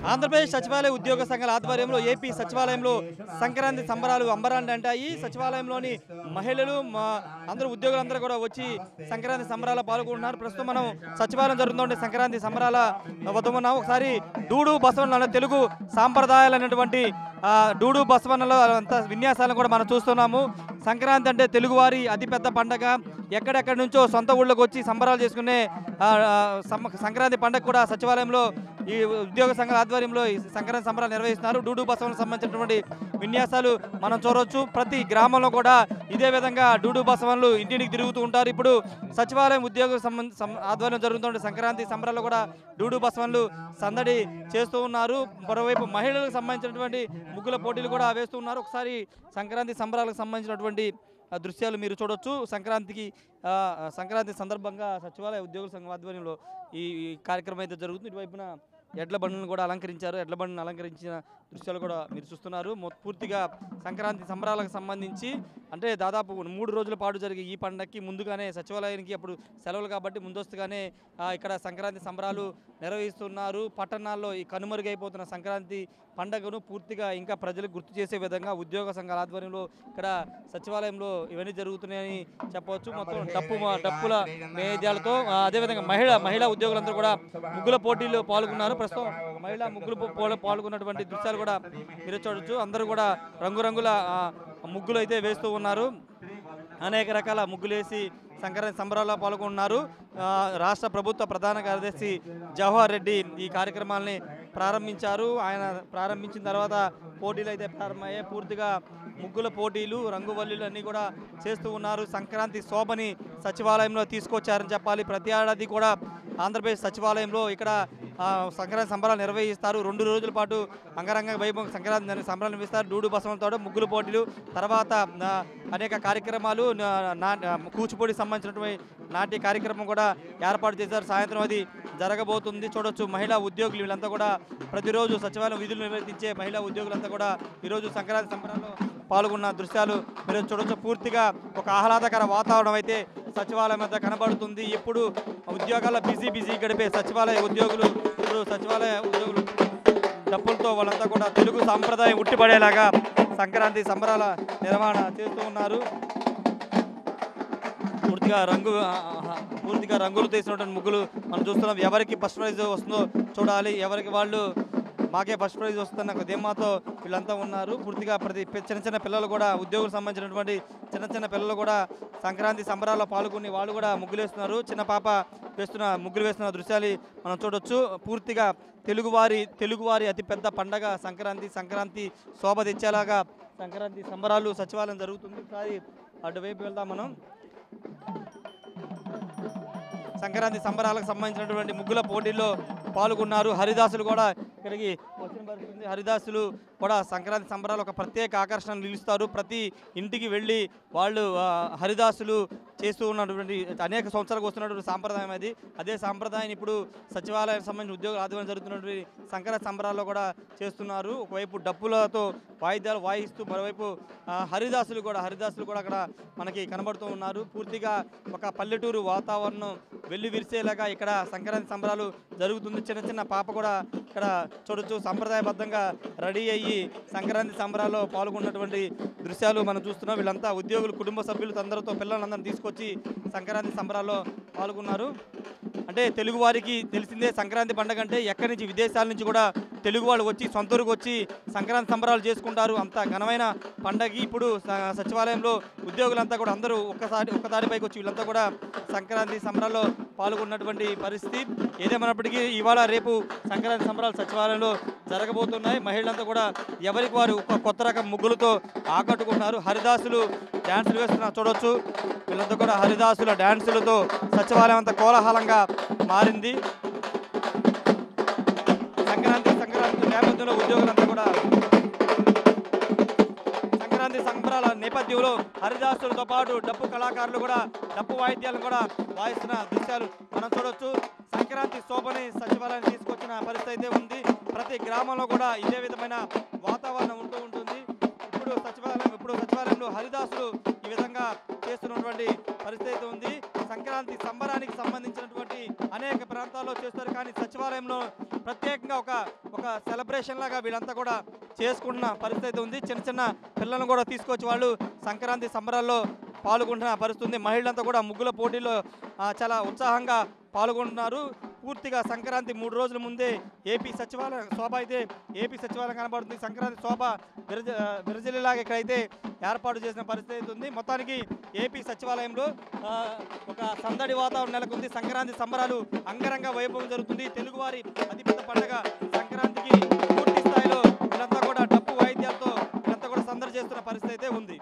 ఆంధ్రప్రదేశ్ సచివాలయ ఉద్యోగ సంఘాల ఆధ్వర్యంలో ఏపీ సచివాలయంలో సంక్రాంతి సంబరాలు అంబరాన్ని అంటాయి సచివాలయంలోని మహిళలు మా అందరూ ఉద్యోగులందరూ కూడా వచ్చి సంక్రాంతి సంబరాల పాల్గొంటున్నారు ప్రస్తుతం మనం సచివాలయం జరుగుతుండే సంక్రాంతి సంబరాల వద్ద ఉన్నాం ఒకసారి డూడు బసవన అనే తెలుగు సాంప్రదాయాలు అనేటువంటి ఆ, డూడు బసవన్నలో అంత విన్యాసాలను కూడా మనం చూస్తున్నాము సంక్రాంతి అంటే తెలుగువారి అతిపెద్ద పండగ ఎక్కడెక్కడి నుంచో సొంత ఊళ్ళోకి వచ్చి సంబరాలు చేసుకునే ఆ, ఆ, సమ- సంక్రాంతి పండగ కూడా సచివాలయంలో ఈ ఉద్యోగ సంఘాల ఆధ్వర్యంలో ఈ సంక్రాంతి సంబరాలు నిర్వహిస్తున్నారు డూడు బసవనకు సంబంధించినటువంటి విన్యాసాలు మనం చూడవచ్చు ప్రతి గ్రామంలో కూడా ఇదే విధంగా డూడు బసవన్లు ఇంటింటికి తిరుగుతూ ఉంటారు ఇప్పుడు సచివాలయం ఉద్యోగ సంబంధ సం- ఆధ్వర్యం జరుగుతున్న సంక్రాంతి సంబరాలు కూడా డూడు బసవన్లు సందడి చేస్తూ ఉన్నారు మరోవైపు మహిళలకు సంబంధించినటువంటి ముగ్గుల పోటీలు కూడా వేస్తూ ఉన్నారు ఒకసారి సంక్రాంతి సంబరాలకు సంబంధించినటువంటి ఆ, దృశ్యాలు మీరు చూడొచ్చు సంక్రాంతికి ఆ, సంక్రాంతి సందర్భంగా సచివాలయ ఉద్యోగుల సంఘం ఆధ్వర్యంలో ఈ ఈ కార్యక్రమం అయితే జరుగుతుంది ఇటువైపున ఎడ్ల బండ్లను కూడా అలంకరించారు ఎడ్ల బండిని అలంకరించిన దృశ్యాలు కూడా మీరు చూస్తున్నారు మొ- పూర్తిగా సంక్రాంతి సంబరాలకు సంబంధించి అంటే దాదాపు మూడు రోజుల పాటు జరిగే ఈ పండగకి ముందుగానే సచివాలయానికి అప్పుడు సెలవులు కాబట్టి ముందస్తుగానే ఆ, ఇక్కడ సంక్రాంతి సంబరాలు నిర్వహిస్తున్నారు పట్టణాల్లో ఈ కనుమరుగైపోతున్న సంక్రాంతి పండగను పూర్తిగా ఇంకా ప్రజలకు గుర్తు చేసే విధంగా ఉద్యోగ సంఘాల ఆధ్వర్యంలో ఇక్కడ సచివాలయంలో ఇవన్నీ జరుగుతున్నాయని చెప్పవచ్చు మొత్తం డప్పు మా- డప్పుల మేద్యాలతో ఆ, అదేవిధంగా మహిళ మహిళా ఉద్యోగులందరూ కూడా ముగ్గుల పోటీల్లో పాల్గొన్నారు ప్రస్తుతం మహిళా ముగ్గులు పో- పోల- పాల్గొన్నటువంటి దృశ్యాలు కూడా మీరు చూడొచ్చు అందరూ కూడా రంగురంగుల ఆ, ముగ్గులు అయితే వేస్తూ ఉన్నారు అనేక రకాల ముగ్గులు వేసి సంక్రాంతి సంబరాల్లో పాల్గొన్నారు ఆ, రాష్ట్ర ప్రభుత్వ ప్రధాన కార్యదర్శి జవహర్ రెడ్డి ఈ కార్యక్రమాల్ని ప్రారంభించారు ఆయన ప్రారంభించిన తర్వాత పోటీలు అయితే ప్రారంభమయ్యాయి పూర్తిగా ముగ్గుల పోటీలు రంగువల్లులు అన్నీ కూడా చేస్తూ ఉన్నారు సంక్రాంతి శోభని సచివాలయంలో తీసుకొచ్చారని చెప్పాలి ప్రతి ఏడాది కూడా ఆంధ్రప్రదేశ్ సచివాలయంలో ఇక్కడ ఆ, సంక్రాంతి సంబరాలు నిర్వహిస్తారు రెండు రోజుల పాటు అంగరంగ వైభవం సంక్రాంతి దానికి సంబరాలు నిర్వహిస్తారు డూడు బసవంతో ముగ్గులు పోటీలు తర్వాత ఆ, అనేక కార్యక్రమాలు నా- నా- కూచిపూడికి సంబంధించినటువంటి నాట్య కార్యక్రమం కూడా ఏర్పాటు చేశారు సాయంత్రం అది జరగబోతుంది చూడొచ్చు మహిళా ఉద్యోగులు వీళ్ళంతా కూడా ప్రతిరోజు సచివాలయం విధులు నిర్వర్తించే మహిళా ఉద్యోగులంతా కూడా ఈరోజు సంక్రాంతి సంబరాల్లో పాల్గొన్న దృశ్యాలు మీరు చూడొచ్చు పూర్తిగా ఒక ఆహ్లాదకర వాతావరణం అయితే సచివాలయం వద్ద కనబడుతుంది ఎప్పుడు ఉద్యోగాల బిజీ బిజీ గడిపే సచివాలయ ఉద్యోగులు ఇప్పుడు సచివాలయ ఉద్యోగులు డప్పులతో వాళ్ళంతా కూడా తెలుగు సాంప్రదాయం ఉట్టిపడేలాగా సంక్రాంతి సంబరాల నిర్వహణ చేస్తూ ఉన్నారు పూర్తిగా రంగు ఆ, ఆ, పూర్తిగా రంగులు తీసినటువంటి ముగ్గులు మనం చూస్తున్నాం ఎవరికి ఫస్ట్ ప్రైజ్ వస్తుందో చూడాలి ఎవరికి వాళ్ళు మాకే ఫస్ట్ ప్రైజ్ వస్తున్న ఒక ధీమాతో వీళ్ళంతా ఉన్నారు పూర్తిగా ప్రతి పె- చిన్న చిన్న పిల్లలు కూడా ఉద్యోగులకు సంబంధించినటువంటి చిన్న చిన్న పిల్లలు కూడా సంక్రాంతి సంబరాల్లో పాల్గొని వాళ్ళు కూడా ముగ్గులు వేస్తున్నారు చిన్న పాప వేస్తున్న ముగ్గులు వేస్తున్న దృశ్యాలు మనం చూడొచ్చు పూర్తిగా తెలుగువారి తెలుగువారి అతిపెద్ద పండగ సంక్రాంతి సంక్రాంతి శోభ తెచ్చేలాగా సంక్రాంతి సంబరాలు సచివాలయం జరుగుతుంది ఒకసారి అటువైపు వెళ్దాం మనం సంక్రాంతి సంబరాలకు సంబంధించినటువంటి ముగ్గుల పోటీల్లో పాల్గొన్నారు హరిదాసులు కూడా ఇక్కడికి వచ్చిన పరిస్థితి ఉంది. హరిదాసులు కూడా సంక్రాంతి సంబరాలు ఒక ప్రత్యేక ఆకర్షణ నిలుస్తారు ప్రతి ఇంటికి వెళ్ళి వాళ్ళు ఆ, హరిదాసులు చేస్తూ ఉన్నటువంటి అనేక సంవత్సరాలకు వస్తున్నటువంటి సాంప్రదాయం అది అదే సాంప్రదాయాన్ని ఇప్పుడు సచివాలయానికి సంబంధించిన ఉద్యోగుల ఆధ్వర్యం జరుగుతున్నటువంటి సంక్రాంతి సంబరాల్లో కూడా చేస్తున్నారు ఒకవైపు డప్పులతో వాయిద్యాలు వాయిస్తూ మరోవైపు ఆ, హరిదాసులు కూడా హరిదాసులు కూడా అక్కడ మనకి కనబడుతూ ఉన్నారు పూర్తిగా ఒక పల్లెటూరు వాతావరణం వెళ్లి విరిసేలాగా ఇక్కడ సంక్రాంతి సంబరాలు జరుగుతుంది చిన్న చిన్న పాప కూడా ఇక్కడ చూడొచ్చు సంప్రదాయబద్ధంగా రెడీ అయ్యి సంక్రాంతి సంబరాల్లో పాల్గొన్నటువంటి దృశ్యాలు మనం చూస్తున్నాం వీళ్ళంతా ఉద్యోగులు కుటుంబ సభ్యులు అందరితో పిల్లలందరినీ తీసుకొచ్చి సంక్రాంతి సంబరాల్లో పాల్గొన్నారు అంటే తెలుగు వారికి తెలిసిందే సంక్రాంతి పండుగ అంటే ఎక్కడి నుంచి విదేశాల నుంచి కూడా తెలుగు వాళ్ళు వచ్చి సొంత ఊరికి వచ్చి సంక్రాంతి సంబరాలు చేసుకుంటారు అంత ఘనమైన పండగ ఇప్పుడు స- సచివాలయంలో ఉద్యోగులంతా కూడా అందరూ ఒక్కసారి ఒక్కసారిపైకి వచ్చి వీళ్ళంతా కూడా సంక్రాంతి సంబరాల్లో పాల్గొన్నటువంటి పరిస్థితి ఏదేమైనప్పటికీ ఇవాళ రేపు సంక్రాంతి సంబరాలు సచివాలయంలో జరగబోతున్నాయి మహిళలంతా కూడా ఎవరికి వారు ఒక కొత్త రకం ముగ్గులతో ఆకట్టుకుంటున్నారు హరిదాసులు డ్యాన్సులు వేస్తున్న చూడొచ్చు వీళ్ళంతా కూడా హరిదాసుల డ్యాన్సులతో సచివాలయం అంతా కోలాహలంగా మారింది సంక్రాంతి సంక్రాంతి నేపథ్యంలో ఉద్యోగులంతా కూడా సంక్రాంతి సంబరాల నేపథ్యంలో హరిదాసులతో పాటు డప్పు కళాకారులు కూడా డప్పు వాయిద్యాలను కూడా వాయిస్తున్న దృశ్యాలు మనం చూడొచ్చు సంక్రాంతి శోభని సచివాలయం తీసుకొచ్చిన పరిస్థితి అయితే ఉంది ప్రతి గ్రామంలో కూడా ఇదే విధమైన వాతావరణం ఉంటూ ఉంటుంది ఇప్పుడు సచివాలయం ఇప్పుడు సచివాలయంలో హరిదాసులు ఈ విధంగా చేస్తున్నటువంటి పరిస్థితి అయితే ఉంది సంక్రాంతి సంబరానికి సంబంధించినటువంటి అనేక ప్రాంతాల్లో చేస్తారు కానీ సచివాలయంలో ప్రత్యేకంగా ఒక ఒక ఒక సెలబ్రేషన్ లాగా వీళ్ళంతా కూడా చేసుకుంటున్న పరిస్థితి ఉంది చిన్న చిన్న పిల్లలను కూడా తీసుకొచ్చి వాళ్ళు సంక్రాంతి సంబరాల్లో పాల్గొంటున్న పరిస్థితి ఉంది మహిళలంతా కూడా ముగ్గుల పోటీలో ఆ, చాలా ఉత్సాహంగా పాల్గొంటున్నారు పూర్తిగా సంక్రాంతి మూడు రోజుల ముందే ఏపీ సచివాలయం శోభ అయితే ఏపీ సచివాలయం కనబడుతుంది సంక్రాంతి శోభ విరజ విరజలిలాగా ఇక్కడైతే ఏర్పాటు చేసిన పరిస్థితి ఉంది మొత్తానికి ఏపీ సచివాలయంలో ఆ, ఒక సందడి వాతావరణం నెలకొంది సంక్రాంతి సంబరాలు అంగరంగ వైభవం జరుగుతుంది తెలుగువారి అతిపెద్ద పండుగ సంక్రాంతికి పూర్తి స్థాయిలో వీళ్ళంతా కూడా డప్పు వాయిద్యాలతో వీళ్ళంతా కూడా సందడి చేస్తున్న పరిస్థితి అయితే ఉంది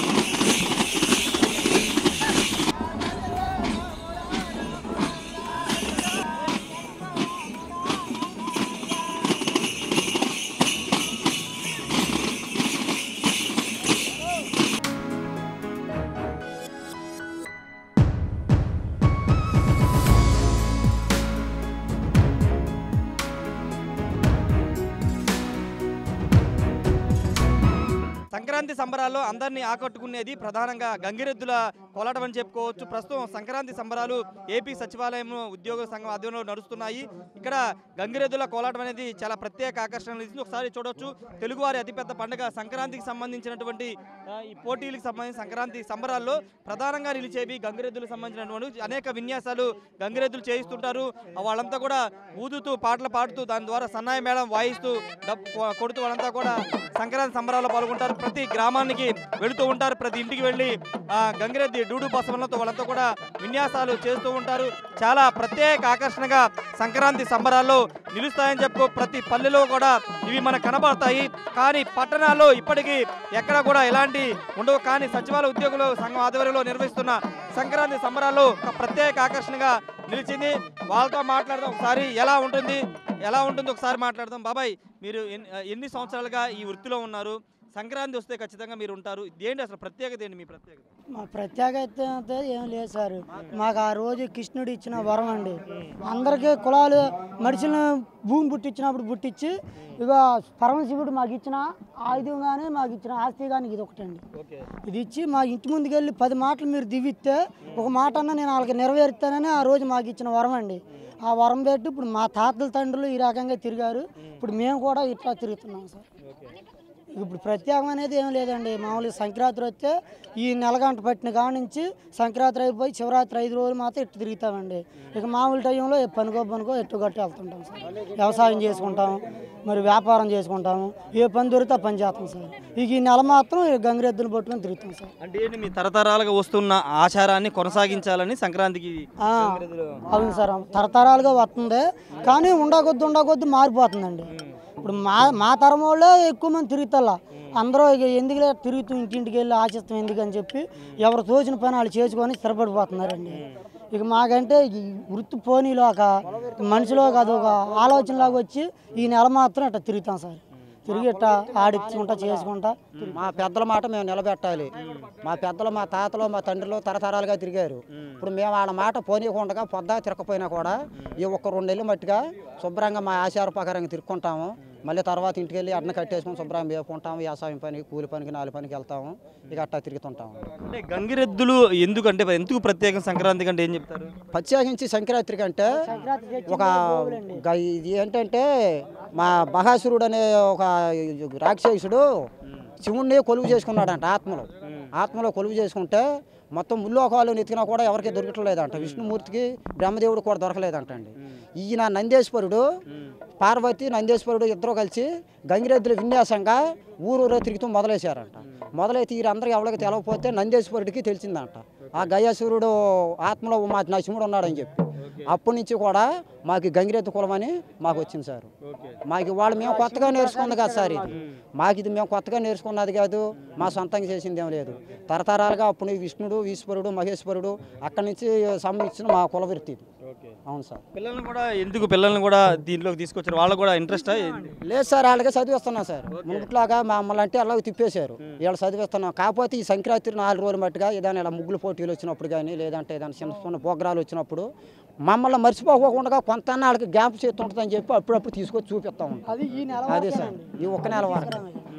సంక్రాంతి సంబరాల్లో అందరినీ ఆకట్టుకునేది ప్రధానంగా గంగిరెద్దుల కోలాటం అని చెప్పుకోవచ్చు ప్రస్తుతం సంక్రాంతి సంబరాలు ఏపీ సచివాలయం ఉద్యోగ సంఘం ఆధ్వర్యంలో నడుస్తున్నాయి ఇక్కడ గంగిరెద్దుల కోలాటం అనేది చాలా ప్రత్యేక ఆకర్షణ ఇస్తుంది ఒకసారి చూడొచ్చు తెలుగువారి అతిపెద్ద పండుగ సంక్రాంతికి సంబంధించినటువంటి ఆ, ఈ పోటీలకు సంబంధించి సంక్రాంతి సంబరాల్లో ప్రధానంగా నిలిచేవి గంగిరెద్దులకు సంబంధించినటువంటి అనేక విన్యాసాలు గంగిరెద్దులు చేయిస్తుంటారు ఆ వాళ్ళంతా కూడా ఊదుతూ పాటలు పాడుతూ దాని ద్వారా సన్నాయి మేళం వాయిస్తూ డబ్బు కొడుతూ వాళ్ళంతా కూడా సంక్రాంతి సంబరాల్లో పాల్గొంటారు ప్రతి గ్రామానికి వెళుతూ ఉంటారు ప్రతి ఇంటికి వెళ్ళి ఆ, గంగిరెద్ది డూడు బసవలతో వాళ్ళంతా కూడా విన్యాసాలు చేస్తూ ఉంటారు చాలా ప్రత్యేక ఆకర్షణగా సంక్రాంతి సంబరాల్లో నిలుస్తాయని చెప్పుకో ప్రతి పల్లెలో కూడా ఇవి మనకు కనబడతాయి కానీ పట్టణాల్లో ఇప్పటికీ ఎక్కడ కూడా ఎలాంటి ఉండవు కానీ సచివాలయ ఉద్యోగులు సంఘం ఆధ్వర్యంలో నిర్వహిస్తున్న సంక్రాంతి సంబరాల్లో ఒక ప్రత్యేక ఆకర్షణగా నిలిచింది వాళ్ళతో మాట్లాడదాం ఒకసారి ఎలా ఉంటుంది ఎలా ఉంటుందో ఒకసారి మాట్లాడదాం బాబాయ్ మీరు ఎన్ని ఎన్ని సంవత్సరాలుగా ఈ వృత్తిలో ఉన్నారు సంక్రాంతి వస్తే ఖచ్చితంగా మీరు ఉంటారు ఏంటి అసలు ప్రత్యేకత ఏంటి మీ ప్రత్యేకత మా ప్రత్యేకత అయితే ఏం లేదు సార్ మాకు ఆ రోజు కృష్ణుడు ఇచ్చిన వరం అండి అందరికీ కులాలు మనుషులను భూమి పుట్టించినప్పుడు పుట్టించి ఇక పరమశివుడు మాకు ఇచ్చిన ఆయుధం కానీ మాకు ఇచ్చిన ఆస్తి కానీ ఇది ఒకటండి ఓకే ఇది ఇచ్చి మా ఇంటి ముందుకు వెళ్ళి పది మాటలు మీరు దివిస్తే ఒక మాట అన్న నేను వాళ్ళకి నెరవేరుతానని ఆ రోజు మాకు ఇచ్చిన వరం అండి ఆ వరం పెట్టి ఇప్పుడు మా తాతల తండ్రులు ఈ రకంగా తిరిగారు ఇప్పుడు మేము కూడా ఇట్లా తిరుగుతున్నాం సార్ ఓకే ఇప్పుడు ప్రత్యేకం అనేది ఏం లేదండి మామూలుగా సంక్రాంతి వస్తే ఈ నెలగంట పట్టిన కాడ నుంచి సంక్రాంతి అయిపోయి శివరాత్రి ఐదు రోజులు మాత్రం ఇట్టు తిరుగుతామండి ఇక మామూలు టైంలో ఏ పనికో పనికో ఎట్టు గట్టి వెళ్తుంటాం సార్ వ్యవసాయం చేసుకుంటాం మరి వ్యాపారం చేసుకుంటాము ఏ పని దొరికితే ఆ పని చేస్తాం సార్ ఇక ఈ నెల మాత్రం ఈ గంగిరెద్దులు పట్టుకొని తిరుగుతాం సార్ అంటే ఏంటి మీ తరతరాలుగా వస్తున్న ఆచారాన్ని కొనసాగించాలని సంక్రాంతికి ఆ, అవును సార్ తరతరాలుగా వస్తుంది కానీ ఉండకొద్ది ఉండకొద్ది మారిపోతుందండి ఇప్పుడు మా మా తరం వాళ్ళే ఎక్కువ మంది తిరుగుతల్లా అందరూ ఇక ఎందుకులే తిరుగుతూ ఇంటింటికి వెళ్ళి ఆశిస్తాం ఎందుకని చెప్పి ఎవరు తోచిన పని వాళ్ళు చేసుకొని స్థిరపడిపోతున్నారండి ఇక మాకంటే ఈ వృత్తి పోనీలోక మనిషిలో కాదు ఒక ఆలోచనలాగా వచ్చి ఈ నెల మాత్రం ఇట్లా తిరుగుతాం సార్ తిరిగి ఇట్లా ఆడించుకుంటా చేసుకుంటా మా పెద్దల మాట మేము నిలబెట్టాలి మా పెద్దలు మా తాతలు మా తండ్రులు తరతరాలుగా తిరిగారు ఇప్పుడు మేము వాళ్ళ మాట పోనీయకుండా పొద్దా తిరగకపోయినా కూడా ఈ ఒక్క రెండు నెలలు మట్టిగా శుభ్రంగా మా ఆచార ప్రకారంగా తిరుక్కుంటాము మళ్ళీ తర్వాత ఇంటికి వెళ్ళి అడ్న కట్టేసుకొని శుభ్రంగా మేపుకుంటాము వ్యవసాయం పని కూలి పనికి నాలుగు పనికి వెళ్తాము ఇక అట్టా తిరుగుతుంటాము అంటే గంగిరెద్దులు ఎందుకంటే ఎందుకు ప్రత్యేకం సంక్రాంతి కంటే ఏం చెప్తారు ప్రత్యేకించి సంక్రాంతి కంటే సంక్రాంతి తెచ్చిందే ఒక గోవులండి. గ- ఇది ఏంటంటే మా బహాసురుడు అనే ఒక రాక్షసుడు శివుణ్ణి కొలువు చేసుకున్నాడంట ఆత్మలో ఆత్మలో కొలువు చేసుకుంటే మొత్తం ముల్లోకాలు నెతికినా కూడా ఎవరికి దొరకట్లేదంట విష్ణుమూర్తికి బ్రహ్మదేవుడు కూడా దొరకలేదంట అండి ఈయన నందేశ్వరుడు పార్వతి నందేశ్వరుడు ఇద్దరు కలిసి గంగిరెద్దుల విన్యాసంగా ఊరూరో తిరుగుతూ మొదలేశారంట మొదలైతే వీరందరికీ ఎవరికి తెలవకపోతే నందేశ్వరుడికి తెలిసిందంట ఆ గయాసురుడు ఆత్మలో మా నా శివుడు ఉన్నాడని చెప్పి అప్పటి నుంచి కూడా మాకు గంగిరెద్దు కులం అని మాకు వచ్చింది సార్ మాకు వాళ్ళు మేము కొత్తగా నేర్చుకుంది కాదు సార్ ఇది మాకు ఇది మేము కొత్తగా నేర్చుకున్నది కాదు మా సొంతంగా చేసింది ఏం లేదు తరతరాలుగా అప్పుడు విష్ణుడు ఈశ్వరుడు మహేశ్వరుడు అక్కడి నుంచి సంబంధించిన మా కుల వృత్తి ఇది అవును సార్ పిల్లల్ని కూడా ఎందుకు పిల్లల్ని కూడా దీంట్లోకి తీసుకొచ్చారు వాళ్ళకు కూడా ఇంట్రెస్ట్ లేదు సార్ వాళ్ళకే చదివిస్తున్నాం సార్ మునుపులాగా మమ్మల్ని అంటే అలా తిప్పేశారు వీళ్ళు చదివిస్తున్నాం కాకపోతే ఈ సంక్రాంతి నాలుగు రోజులు మట్టుగా ఏదైనా ఇలా ముగ్గులు పోటీలు వచ్చినప్పుడు కానీ లేదంటే ఏదైనా చిన్న చిన్న ప్రోగ్రాలు వచ్చినప్పుడు మమ్మల్ని మర్చిపోకుండా కొంత వాళ్ళకి గ్యాప్ చేస్తుంటుందని చెప్పి అప్పుడప్పుడు తీసుకొచ్చి చూపిస్తా ఉంటాం అది ఈ నెల అదే సార్ ఈ ఒక్క నెల వరకు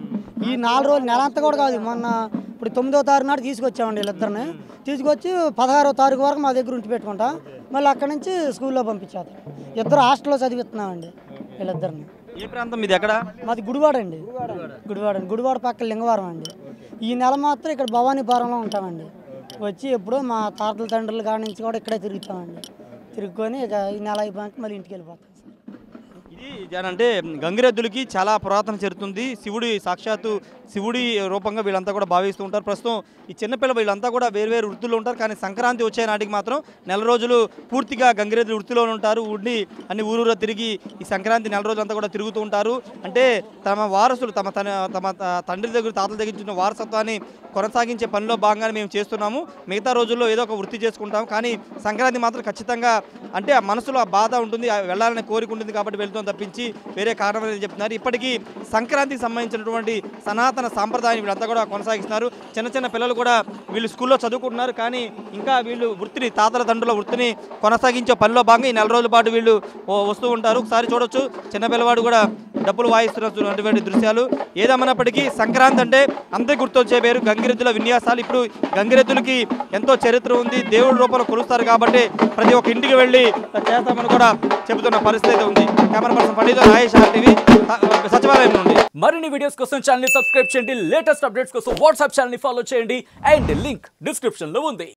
ఈ నాలుగు రోజులు నెల అంతా కూడా కాదు మొన్న ఇప్పుడు తొమ్మిదో తారీఖు నాడు తీసుకొచ్చామండి వీళ్ళిద్దరిని తీసుకొచ్చి పదహారో తారీఖు వరకు మా దగ్గర ఉంచి పెట్టుకుంటాం మళ్ళీ అక్కడి నుంచి స్కూల్లో పంపించేస్తాం ఇద్దరు హాస్టల్లో చదివిస్తున్నామండి వీళ్ళిద్దరిని ఏ ప్రాంతం ఇది ఎక్కడ మాది గుడివాడ అండి గుడివాడ అండి గుడివాడ పక్కన లింగవరం అండి ఈ నెల మాత్రం ఇక్కడ భవానీపురంలో ఉంటామండి వచ్చి ఎప్పుడో మా తాతల తండ్రుల కాడ నుంచి కూడా ఇక్కడే తిరుగుతామండి తిరుగుకొని ఇక ఈ నెల అయిపోయాక మళ్ళీ ఇంటికి వెళ్ళిపోతాం సార్ ఇది జన- అంటే గంగిరెద్దులకి చాలా పురాతన చరిత్ర శివుడి సాక్షాత్తు శివుడి రూపంగా వీళ్ళంతా కూడా భావిస్తూ ఉంటారు ప్రస్తుతం ఈ చిన్నపిల్ల వీళ్ళంతా కూడా వేరు వేరు వృత్తుల్లో ఉంటారు కానీ సంక్రాంతి వచ్చే నాటికి మాత్రం నెల రోజులు పూర్తిగా గంగిరెద్దులు వృత్తిలో ఉంటారు ఉండి అన్ని ఊరూరా తిరిగి ఈ సంక్రాంతి నెల రోజులంతా కూడా తిరుగుతూ ఉంటారు అంటే తమ వారసులు తమ తన తమ త- తండ్రి దగ్గర తాతల దగ్గర నుంచి ఉన్న వారసత్వాన్ని కొనసాగించే పనిలో భాగంగానే మేము చేస్తున్నాము మిగతా రోజుల్లో ఏదో ఒక వృత్తి చేసుకుంటాం కానీ సంక్రాంతి మాత్రం ఖచ్చితంగా అంటే ఆ మనసులో ఆ బాధ ఉంటుంది ఆ వెళ్ళాలనే కోరిక ఉంటుంది కాబట్టి వెళ్తాం తప్పించి వేరే కారణం అనేది చెప్తున్నారు ఇప్పటికీ సంక్రాంతికి సంబంధించినటువంటి సనాతన సాంప్రదాయం వీళ్ళంతా కూడా కొనసాగిస్తున్నారు చిన్న చిన్న పిల్లలు కూడా వీళ్ళు స్కూల్లో చదువుకుంటున్నారు కానీ ఇంకా వీళ్ళు వృత్తిని తాతల తండ్రుల వృత్తిని కొనసాగించే పనిలో భాగంగా ఈ నెల రోజుల పాటు వీళ్ళు ఓ- వస్తూ ఉంటారు ఒకసారి చూడొచ్చు చిన్న పిల్లవాడు కూడా డబ్బులు వాయిస్తున్నటువంటి దృశ్యాలు ఏదేమన్నప్పటికీ సంక్రాంతి అంటే అంతే గుర్తొచ్చే పేరు గంగిరెద్దుల విన్యాసాలు ఇప్పుడు గంగిరెద్దులకి ఎంతో చరిత్ర ఉంది దేవుడి రూపంలో కొలుస్తారు కాబట్టి ప్రతి ఒక్క ఇంటికి వెళ్ళి చేస్తామని కూడా చెబుతున్న పరిస్థితి అయితే ఉంది కెమెరా పర్సన్ పండిత రాయేష్ టీవీ సచివాలయం నుండి మరిన్ని వీడియోస్ కోసం ఛానల్ సబ్స్క్రైబ్ చేయండి లేటెస్ట్ అప్డేట్స్ కోసం వాట్సాప్ ఛానల్ ఫాలో చేయండి అండ్ లింక్ డిస్క్రిప్షన్ లో ఉంది